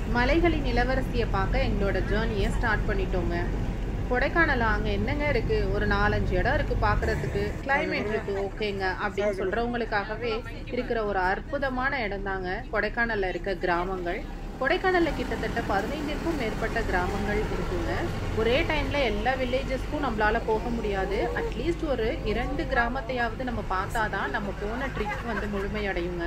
மலைகளின் இளவரசியை பார்க்க எங்களோட ஜேர்னியை ஸ்டார்ட் பண்ணிட்டோங்க கொடைக்கானல் அங்கே என்னங்க இருக்குது ஒரு நாலஞ்சு இடம் இருக்குது பார்க்குறதுக்கு கிளைமேட் இருக்குது ஓகேங்க அப்படின்னு சொல்கிறவங்களுக்காகவே இருக்கிற ஒரு அற்புதமான இடம் தாங்க கொடைக்கானலில் இருக்க கிராமங்கள் கொடைக்கானலில் கிட்டத்தட்ட பதினைந்திற்கும் மேற்பட்ட கிராமங்கள் இருக்குங்க ஒரே டைமில் எல்லா வில்லேஜஸ்க்கும் நம்மளால் போக முடியாது அட்லீஸ்ட் ஒரு இரண்டு கிராமத்தையாவது நம்ம பார்த்தாதான் நம்ம போன ட்ரிப் வந்து முழுமையடையுங்க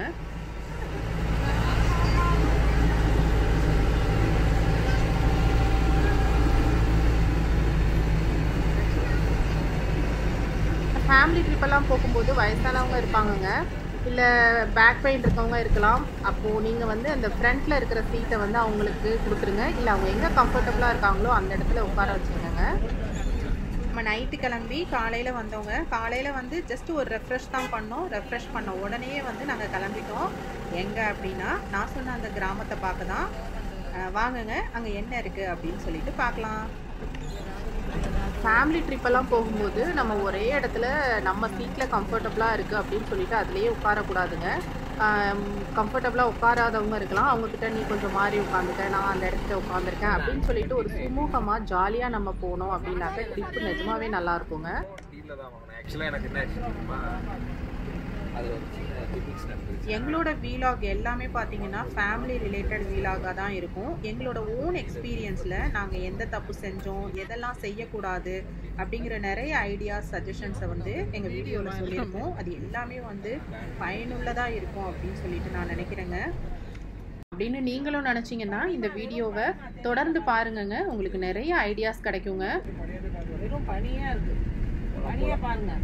ஃபேமிலி ட்ரிப்பெல்லாம் போகும்போது வயசானவங்க இருப்பாங்கங்க இல்லை பேக் பெயின் இருக்கவங்க இருக்கலாம் அப்போது நீங்கள் வந்து அந்த ஃப்ரண்ட்டில் இருக்கிற சீட்டை வந்து அவங்களுக்கு கொடுத்துருங்க இல்லை அவங்க எங்கே கம்ஃபர்டபுளாக இருக்காங்களோ அந்த இடத்துல உட்கார வச்சுக்கோங்க நம்ம நைட்டு கிளம்பி காலையில் வந்தவங்க காலையில் வந்து ஜஸ்ட் ஒரு ரெஃப்ரெஷ் தான் பண்ணோம் ரெஃப்ரெஷ் பண்ண உடனே வந்து நாங்கள் கிளம்பிட்டோம் எங்கே அப்படின்னா நான் சொன்ன அந்த கிராமத்தை பார்க்க தான் அஹ் வாங்குங்க அங்கே என்ன இருக்குது அப்படின்னு சொல்லிட்டு பார்க்கலாம் ஃபேமிலி ட்ரிப்பெல்லாம் போகும்போது நம்ம ஒரே இடத்துல நம்ம சீட்டில் கம்ஃபர்டபுளாக இருக்குது அப்படின்னு சொல்லிட்டு அதுலேயே உட்காரக்கூடாதுங்க கம்ஃபர்டபுளாக உட்காராதவங்க இருக்கலாம் அவங்கக்கிட்ட நீ கொஞ்சம் மாறி உட்காந்துக்க நான் அந்த இடத்துல உட்காந்துருக்கேன் அப்படின்னு சொல்லிட்டு ஒரு சுமூகமாக ஜாலியாக நம்ம போனோம் அப்படின்னாக்க ட்ரிப்பு நிஜமாவே நல்லா இருக்குங்க டீலில் தான் வாங்கினேன் ஆக்சுவலாக எனக்கு என்ன ஆச்சு தெரியுமா அது ஒரு சின்ன டிபிக்ஸ் நடந்துச்சு எங்களோட வீலாக் எல்லாமே பார்த்தீங்கன்னா ஃபேமிலி ரிலேட்டட் வீலாகாக தான் இருக்கும் எங்களோட ஓன் எக்ஸ்பீரியன்ஸில் நாங்கள் எந்த தப்பு செஞ்சோம் எதெல்லாம் செய்யக்கூடாது அப்படிங்கிற நிறைய ஐடியாஸ் சஜஷன்ஸை வந்து எங்கள் வீடியோவில் சொல்லியிருக்கோம் அது எல்லாமே வந்து பயனுள்ளதாக இருக்கும் அப்படின்னு சொல்லிட்டு நான் நினைக்கிறேங்க அப்படின்னு நீங்களும் நினச்சிங்கன்னா இந்த வீடியோவை தொடர்ந்து பாருங்கங்க உங்களுக்கு நிறைய ஐடியாஸ் கிடைக்குங்க வெறும் பனியாக இருக்குது பனியாக பாருங்க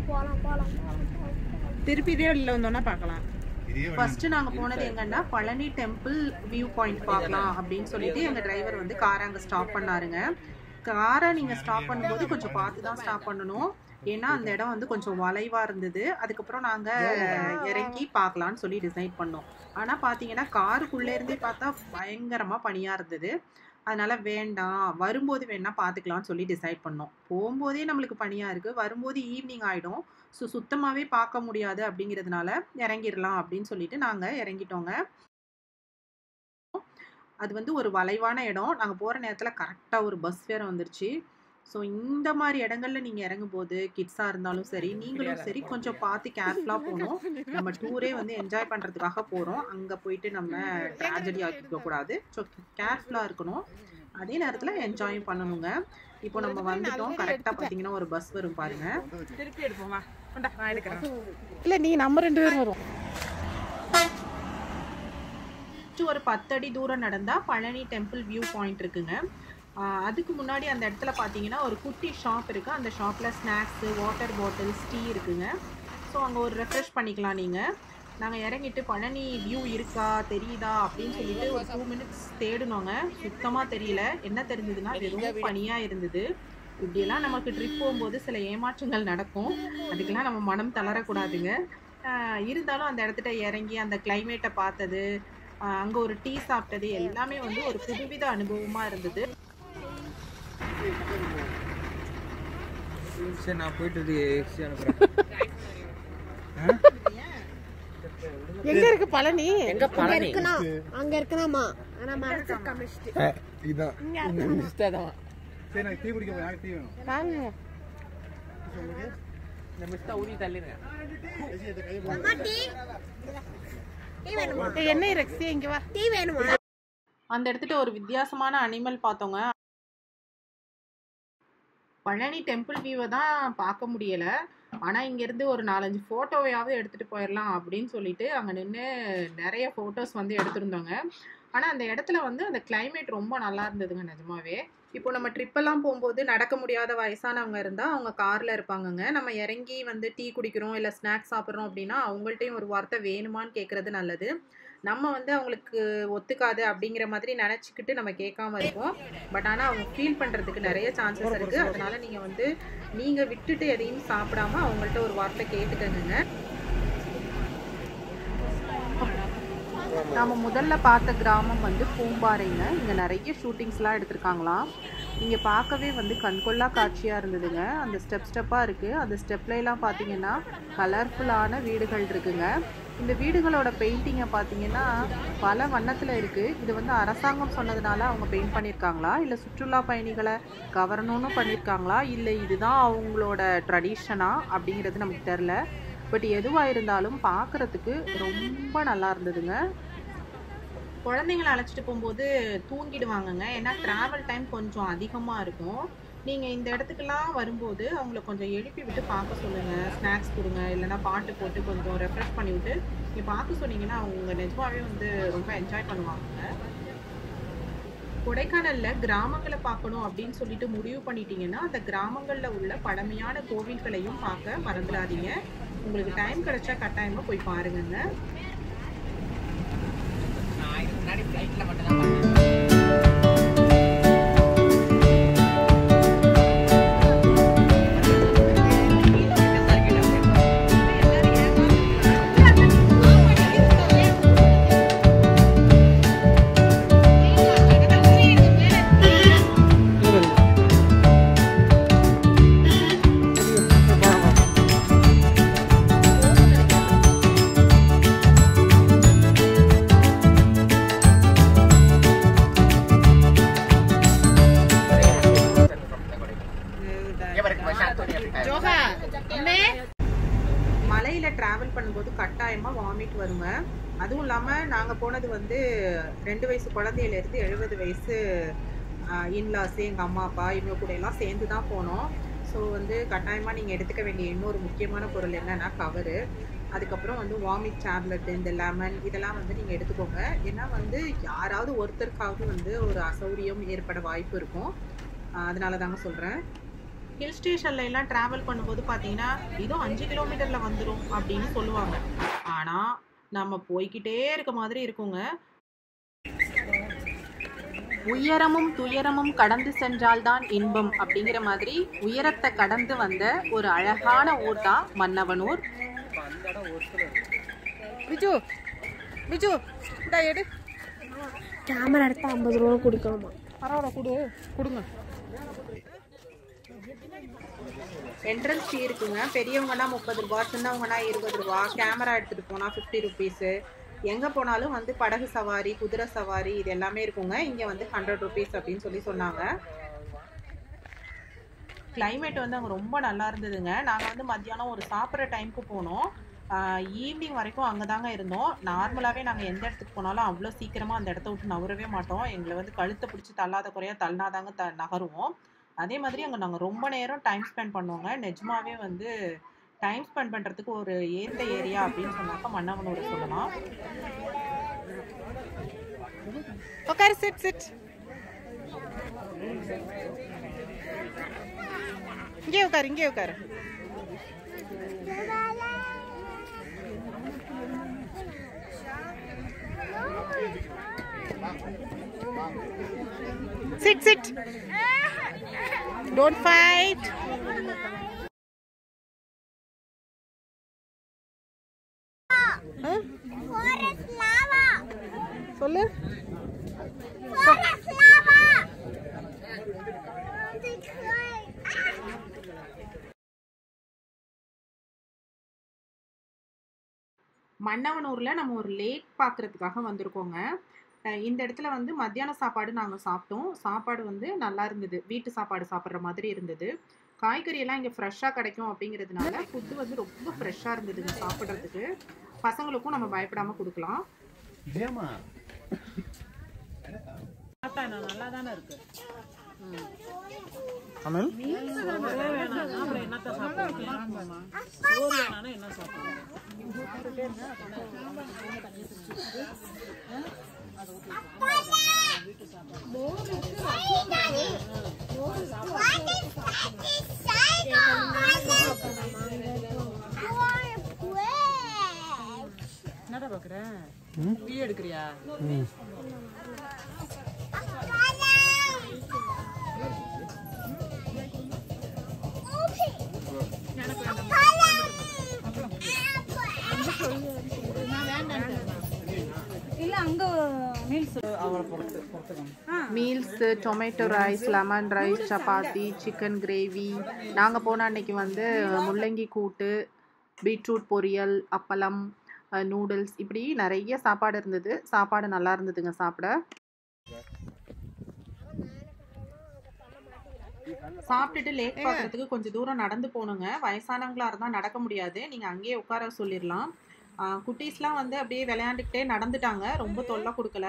திருப்பி இதே வழியில் வந்தோம்னா பார்க்கலாம் ஃபர்ஸ்ட் நாங்க போனது எங்கன்னா பழனி டெம்பிள் வியூ பாயிண்ட் பார்க்கலாம் அப்படின்னு சொல்லிட்டு எங்க டிரைவர் வந்து காரை அங்க ஸ்டாப் பண்ணாருங்க காரை நீங்க ஸ்டாப் பண்ணும்போது கொஞ்சம் பார்த்து தான் ஸ்டாப் பண்ணணும் ஏன்னா அந்த இடம் வந்து கொஞ்சம் வளைவா இருந்தது அதுக்கப்புறம் நாங்க இறங்கி பார்க்கலாம்னு சொல்லி டிசைட் பண்ணோம் ஆனா பாத்தீங்கன்னா காருக்குள்ள இருந்தே பார்த்தா பயங்கரமா பனியா இருந்தது அதனால வேண்டாம் வரும்போது வேணா பார்த்துக்கலாம்னு சொல்லி டிசைட் பண்ணோம் போகும்போதே நம்மளுக்கு பனியா இருக்கு வரும்போது ஈவினிங் ஆயிடும் ஸோ சுத்தமாகவே பார்க்க முடியாது அப்படிங்கிறதுனால இறங்கிடலாம் அப்படின்னு சொல்லிட்டு நாங்கள் இறங்கிட்டோங்க அது வந்து ஒரு வளைவான இடம் நாங்கள் போகிற நேரத்தில் கரெக்டாக ஒரு பஸ் வேறு வந்துருச்சு ஸோ இந்த மாதிரி இடங்கள்ல நீங்கள் இறங்கும்போது கிட்ஸாக இருந்தாலும் சரி நீங்களும் சரி கொஞ்சம் பார்த்து கேர்ஃபுல்லாக போகணும் நம்ம டூரே வந்து என்ஜாய் பண்ணுறதுக்காக போகிறோம் அங்கே போயிட்டு நம்ம ட்ராஜடி ஆக்கிக்க கூடாது ஸோ கேர்ஃபுல்லாக இருக்கணும் அதே நேரத்தில் என்ஜாயும் பண்ணணுங்க இப்போ நம்ம வந்துட்டோம் கரெக்டாக பார்த்தீங்கன்னா ஒரு பஸ் வரும் பாருங்க திருப்பி எடுப்போமா கொண்டா நான் எடுக்கிறேன் இல்லை நீ நம்ம ரெண்டு பேரும் வரும் ஒரு பத்தடி தூரம் நடந்தால் பழனி டெம்பிள் வியூ பாயிண்ட் இருக்குங்க ஆஹ் அதுக்கு முன்னாடி அந்த இடத்துல பார்த்தீங்கன்னா ஒரு குட்டி ஷாப் இருக்குது அந்த ஷாப்பில் ஸ்நாக்ஸு வாட்டர் பாட்டில்ஸ் டீ இருக்குங்க ஸோ அங்கே ஒரு ரெஃப்ரெஷ் பண்ணிக்கலாம் நீங்கள் நாங்கள் இறங்கிட்டு பழனி வியூ இருக்கா தெரியுதா அப்படின்னு சொல்லிட்டு ஒரு டூ மினிட்ஸ் தேடினோங்க சுத்தமாக தெரியல என்ன தெரிஞ்சதுன்னா வெறும் பனியாக இருந்தது இப்படியெல்லாம் நமக்கு ட்ரிப் போகும்போது சில ஏமாற்றங்கள் நடக்கும் அதுக்கெல்லாம் நம்ம மனம் தளரக்கூடாதுங்க ஆஹ் இருந்தாலும் அந்த இடத்துல இறங்கி அந்த கிளைமேட்டை பார்த்தது அங்கே ஒரு டீ சாப்பிட்டது எல்லாமே வந்து ஒரு புதுவித அனுபவமாக இருந்தது சரி நான் போயிட்டு இது எக்ஸ்ட்ரா அனுப்புகிறேன் எங்க இருக்கு பழனி எங்க பழனி அங்க இருக்கணுமா ஆனா மனசு கமிஷ்டு இதான் சரி நான் டீ குடிக்க போறேன் எனக்கு டீ வேணும் காமிங்க இந்த மிஸ்டா ஊதி தள்ளிடுங்க டீ டீ வேணுமா ஏய், என்ன ரெக்ஸி இங்க வா டீ வேணுமா அந்த இடத்துல ஒரு வித்தியாசமான அனிமல் பார்த்தோங்க பழனி டெம்பிள் வியூவை தான் பார்க்க முடியல ஆனால் இங்கேருந்து ஒரு நாலஞ்சு ஃபோட்டோவையாவது எடுத்துகிட்டு போயிடலாம் அப்படின்னு சொல்லிட்டு அங்கே நின்று நிறைய ஃபோட்டோஸ் வந்து எடுத்திருந்தோங்க ஆனால் அந்த இடத்துல வந்து அந்த climate ரொம்ப நல்லா இருந்ததுங்க நிஜமாவே இப்போ நம்ம ட்ரிப்பெல்லாம் போகும்போது நடக்க முடியாத வயசானவங்க இருந்தால் அவங்க காரில் இருப்பாங்கங்க நம்ம இறங்கி வந்து டீ குடிக்கிறோம் இல்லை ஸ்நாக்ஸ் சாப்பிட்றோம் அப்படின்னா அவங்கள்ட்டையும் ஒரு வார்த்தை வேணுமான்னு கேட்குறது நல்லது நம்ம வந்து அவங்களுக்கு ஒத்துக்காது அப்படிங்கிற மாதிரி நினச்சிக்கிட்டு நம்ம கேட்காம இருக்கோம் பட் ஆனால் அவங்க ஃபீல் பண்ணுறதுக்கு நிறைய சான்சஸ் இருக்குது அதனால நீங்கள் வந்து நீங்கள் விட்டுட்டு எதையும் சாப்பிடாம அவங்கள்ட்ட ஒரு வார்த்தை கேட்டுக்கங்க நாம முதல்ல பார்த்த கிராமம் வந்து பூம்பாறைங்க இங்கே நிறைய ஷூட்டிங்ஸ்லாம் எடுத்திருக்காங்களாம் இங்கே பார்க்கவே வந்து கண்கொள்ளா காட்சியாக இருந்ததுங்க அந்த ஸ்டெப் ஸ்டெப்பாக இருக்குது அந்த ஸ்டெப்ல எல்லாம் பார்த்தீங்கன்னா கலர்ஃபுல்லான வீடுகள் இருக்குங்க இந்த வீடுகளோட பெயிண்டிங்கை பார்த்தீங்கன்னா பல வண்ணத்தில் இருக்குது இது வந்து அரசாங்கம் சொன்னதுனால அவங்க பெயிண்ட் பண்ணியிருக்காங்களா இல்லை சுற்றுலா பயணிகளை கவரணும்னு பண்ணியிருக்காங்களா இல்லை இதுதான் அவங்களோட ட்ரெடிஷனா அப்படிங்கிறது நமக்கு தெரில பட் எதுவாக இருந்தாலும் பார்க்குறதுக்கு ரொம்ப நல்லா இருந்ததுங்க குழந்தைங்களை அழைச்சிட்டு போகும்போது தூங்கிடுவாங்கங்க ஏன்னா ட்ராவல் டைம் கொஞ்சம் அதிகமாக இருக்கும் நீங்கள் இந்த இடத்துக்கெல்லாம் வரும்போது அவங்கள கொஞ்சம் எழுப்பி விட்டு பார்க்க சொல்லுங்கள் ஸ்நாக்ஸ் கொடுங்க இல்லைன்னா பாட்டு போட்டு கொஞ்சம் ரெஃப்ரெஷ் பண்ணி விட்டு நீங்கள் பார்க்க சொன்னீங்கன்னா அவங்க நிஜமாவே வந்து ரொம்ப என்ஜாய் பண்ணுவாங்க கொடைக்கானலில் கிராமங்களை பார்க்கணும் அப்படின்னு சொல்லிட்டு முடிவு பண்ணிட்டீங்கன்னா அந்த கிராமங்களில் உள்ள பழமையான கோவில்களையும் பார்க்க மறந்துடாதீங்க உங்களுக்கு டைம் கிடைச்சா கட்டாயமாக போய் பாருங்கங்க ஜோகா அம்மே மலையில் ட்ராவல் பண்ணும்போது கட்டாயமாக வாமிட் வருங்க அதுவும் இல்லாமல் நாங்கள் போனது வந்து ரெண்டு வயசு குழந்தையிலேருந்து எழுபது வயசு இன்லாஸ் எங்கள் அம்மா அப்பா இவங்க கூட எல்லாம் சேர்ந்து தான் போனோம் ஸோ வந்து கட்டாயமாக நீங்கள் எடுத்துக்க வேண்டிய இன்னொரு முக்கியமான பொருள் என்னன்னா கவரு அதுக்கப்புறம் வந்து வாமிட் டேப்லெட் இந்த லெமன் இதெல்லாம் வந்து நீங்கள் எடுத்துக்கோங்க ஏன்னா வந்து யாராவது ஒருத்தருக்காவது வந்து ஒரு அசௌரியம் ஏற்பட வாய்ப்பு இருக்கும் ஆஹ் அதனால தாங்க சொல்கிறேன் ஹில் ஸ்டேஷன்ல எல்லாம் டிராவல் பண்ணும்போது பார்த்தீங்கன்னா இதுவும் அஞ்சு கிலோமீட்டர்ல வந்துடும் அப்படின்னு சொல்லுவாங்க ஆனா நம்ம போய்க்கிட்டே இருக்க மாதிரி இருக்குங்க உயரமும் துயரமும் கடந்து சென்றால்தான் இன்பம் அப்படிங்கிற மாதிரி உயரத்தை கடந்து வந்த ஒரு அழகான ஊர் தான் மன்னவனூர் பிஜு பிஜு இந்தா எடு கேமரா எடுத்தா ஐம்பது ரூபா கொடுக்கணுமா பரவாயில்ல கொடு கொடுங்க என்ட்ரன்ஸ் ஃபீ இருக்குங்க பெரியவங்கன்னா முப்பது ரூபா சின்னவங்கன்னா இருபது ரூபா கேமரா எடுத்துகிட்டு போனால் ஃபிஃப்டி ருபீஸு எங்கே போனாலும் வந்து படகு சவாரி குதிரை சவாரி இது எல்லாமே இருக்குங்க இங்கே வந்து ஹண்ட்ரட் ருபீஸ் அப்படின்னு சொல்லி சொன்னாங்க climate வந்து அங்கே ரொம்ப நல்லா இருந்ததுங்க நாங்கள் வந்து மத்தியானம் ஒரு சாப்பிட்ற டைமுக்கு போனோம் ஈவினிங் வரைக்கும் அங்கே தாங்க இருந்தோம் நார்மலாகவே நாங்கள் எந்த இடத்துக்கு போனாலும் அவ்வளோ சீக்கிரமாக அந்த இடத்த விட்டு நகரவே மாட்டோம் எங்களை வந்து கழுத்தை பிடிச்சி தள்ளாத குறையாக தள்ளினாதாங்க த நகருவோம் அதே மாதிரி அங்கே நாங்கள் ரொம்ப நேரம் டைம் ஸ்பெண்ட் பண்ணோங்க நிஜமாவே வந்து டைம் ஸ்பெண்ட் பண்ணுறதுக்கு ஒரு ஏற்ற ஏரியா அப்படின்னு சொன்னாக்கா மன்னவனூரை சொல்லலாம் உட்காரு சிட் சிட் இங்கே உட்காரு இங்கே உட்காரு சிட் சிட் டோன்ட் ஃபைட் சொல்லு மன்னவனூரில் நம்ம ஒரு லேக் பார்க்குறதுக்காக வந்திருக்கோங்க அஹ் இந்த இடத்துல வந்து மத்தியான சாப்பாடு நாங்கள் சாப்பிட்டோம் சாப்பாடு வந்து நல்லா இருந்தது வீட்டு சாப்பாடு சாப்பிட்ற மாதிரி இருந்தது காய்கறி எல்லாம் இங்கே ஃப்ரெஷ்ஷாக கிடைக்கும் அப்படிங்கிறதுனால ஃபுட்டு வந்து ரொம்ப ஃப்ரெஷ்ஷாக இருந்ததுங்க சாப்பிட்றதுக்கு பசங்களுக்கும் நம்ம பயப்படாமல் கொடுக்கலாம் ஏமா நல்லா தானே இருக்கு அமல் அப்புறம் என்னத்த சாப்பிடுவோம் சோறு வேணானா என்ன சாப்பிடுவோம் என்னடா பாக்குற டீ எடுக்கிறியா meals tomato rice lemon rice chapati chicken gravy நாங்கள் போன அன்னைக்கு வந்து முள்ளங்கி கூட்டு பீட்ரூட் பொரியல் அப்பளம் நூடுல்ஸ் இப்படி நிறைய சாப்பாடு இருந்தது சாப்பாடு நல்லா இருந்ததுங்க சாப்பிட சாப்பிட்டுட்டு லேக் பார்க்கறதுக்கு கொஞ்சம் தூரம் நடந்து போகணுங்க வயசானவங்களா இருந்தால் நடக்க முடியாது நீங்கள் அங்கேயே உட்கார சொல்லிடலாம் ஆஹ் குட்டீஸ்லாம் வந்து அப்படியே விளையாண்டுக்கிட்டே நடந்துட்டாங்க ரொம்ப தொல்லை கொடுக்கல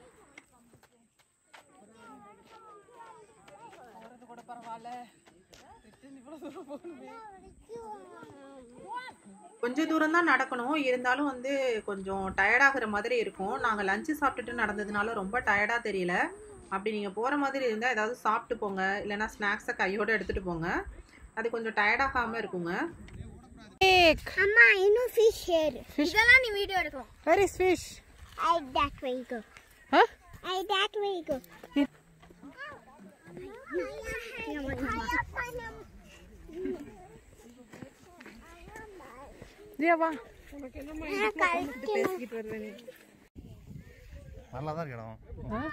கொஞ்சம் தூரம் தான் நடக்கணும் இருந்தாலும் வந்து கொஞ்சம் டயர்டாகிற மாதிரி இருக்கும் நாங்கள் லஞ்சு சாப்பிட்டுட்டு நடந்ததுனால ரொம்ப டயர்டாக தெரியல அப்படி நீங்கள் போகிற மாதிரி இருந்தால் ஏதாவது சாப்பிட்டு போங்க இல்லைன்னா ஸ்நாக்ஸை கையோடு எடுத்துகிட்டு போங்க அது கொஞ்சம் டயர்டாகாமல் இருக்குங்க அம்மா இன்னும் ஃபிஷ் ஹேர் இதெல்லாம் நீ வீடியோ எடுக்கலாம் very fish I that way go I that way go தியாவா நல்லா தான் இருக்கு இடம்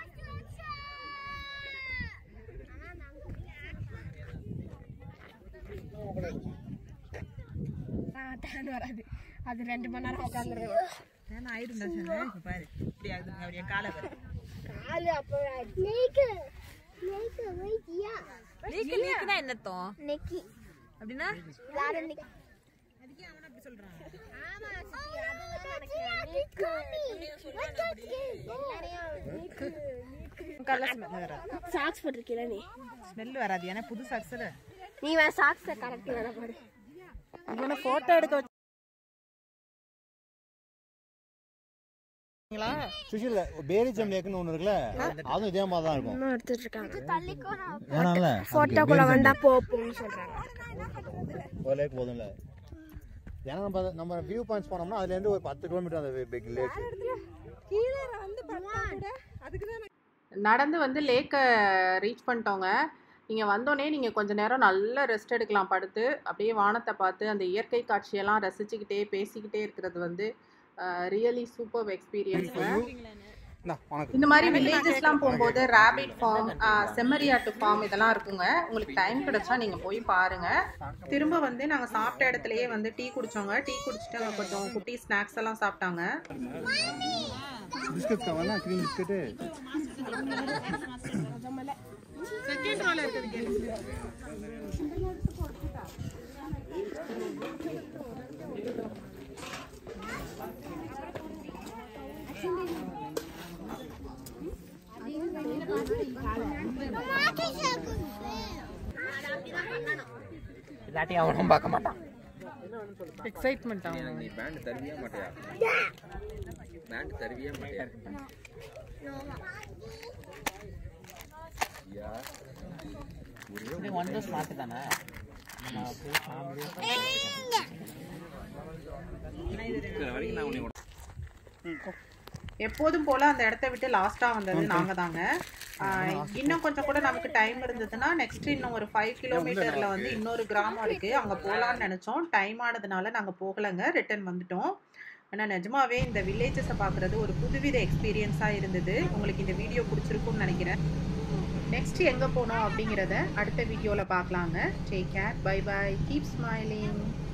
வராது அது ரெண்டு மணி நேரம் உட்காந்துருக்கோம் ஏன்னா ஆயிருந்தா சொன்னேன் பாரு இப்படி ஆகுது அப்படியே காலை பாரு காலு அப்புறம் நேக்கு நேக்கு வைத்தியா நீக்கு நீக்குனா என்னத்தோம் நெக்கி அப்படின்னா எல்லாரும் நெக்கி ஆமா சித்தி, அதுதான் நினைக்கிறேன். நெக்கு. எல்லாரையும் நெக்கு. சாக்ஸ் போட்டிருக்கீல நீ ஸ்மெல் வராது ஏன்னா புது சாக்ஸில் நீ வேற சாக்ஸ கரெக்ட் வேற பாரு இவனை ஃபோட்டோ எடுக்க வச்சு சுஷில் பேரி ஜம்லேக்குன்னு ஒன்று இருக்குல்ல அதுவும் இதே மாதிரி தான் இருக்கும் இன்னும் எடுத்துட்டு இருக்காங்க ஏன்னால போட்டோக்குள்ள வந்தா போப்போம்னு சொல்றாங்க ஒரு லேக் போதும்ல ஏன்னா நம்ம நம்ம வியூ பாயிண்ட்ஸ் போனோம்னா அதுலேருந்து ஒரு பத்து கிலோமீட்டர் அந்த பிக் லேக் நடந்து வந்து லேக்கை ரீச் பண்ணிட்டோங்க இங்கே வந்தோடனே நீங்கள் கொஞ்ச நேரம் நல்ல ரெஸ்ட் எடுக்கலாம் படுத்து அப்படியே வானத்தை பார்த்து அந்த இயற்கை காட்சியெல்லாம் ரசிச்சுக்கிட்டே பேசிக்கிட்டே இருக்கிறது வந்து ரியலி சூப்பர் எக்ஸ்பீரியன்ஸுங்க வணக்கம் இந்த மாதிரி வில்லேஜஸ்லாம் போகும்போது ரேபிட் ஃபார்ம் செம்மறியாட்டு ஃபார்ம் இதெல்லாம் இருக்குங்க உங்களுக்கு டைம் கிடைச்சா நீங்கள் போய் பாருங்க திரும்ப வந்து நாங்கள் சாப்பிட்ட இடத்துலயே வந்து டீ குடிச்சோங்க டீ குடிச்சிட்டு அங்க கொஞ்சம் குட்டி ஸ்நாக்ஸ் எல்லாம் சாப்பிட்டாங்க பிஸ்கட் வேணா க்ரீம் பிஸ்கட்டு இல்லாட்டி அவனும் பார்க்க மாட்டான் எக்ஸைட்மெண்ட் ஆகும் நீ பேண்ட் தருவியா மாட்டியா பேண்ட் தருவியா மாட்டியா யா ஒன் டோஸ் மாட்டு தானே இருக்கிற வரைக்கும் நான் உன்னை எப்போதும் போல அந்த இடத்த விட்டு லாஸ்டா வந்தது நாங்க தாங்க ஆஹ் இன்னும் கொஞ்சம் கூட நமக்கு டைம் இருந்ததுன்னா நெக்ஸ்ட் இன்னும் ஒரு ஃபைவ் கிலோமீட்டர்ல வந்து இன்னொரு கிராமம் இருக்கு அங்க போலாம்னு நினைச்சோம் டைம் ஆனதுனால நாங்க போகலைங்க ரிட்டர்ன் வந்துட்டோம் ஆனா நிஜமாவே இந்த வில்லேஜஸை பார்க்குறது ஒரு புதுவித எக்ஸ்பீரியன்ஸாக இருந்தது உங்களுக்கு இந்த வீடியோ பிடிச்சிருக்கும்னு நினைக்கிறேன் நெக்ஸ்ட் எங்கே போனோம் அப்படிங்கிறத அடுத்த வீடியோவில் பார்க்கலாங்க take care bye bye keep smiling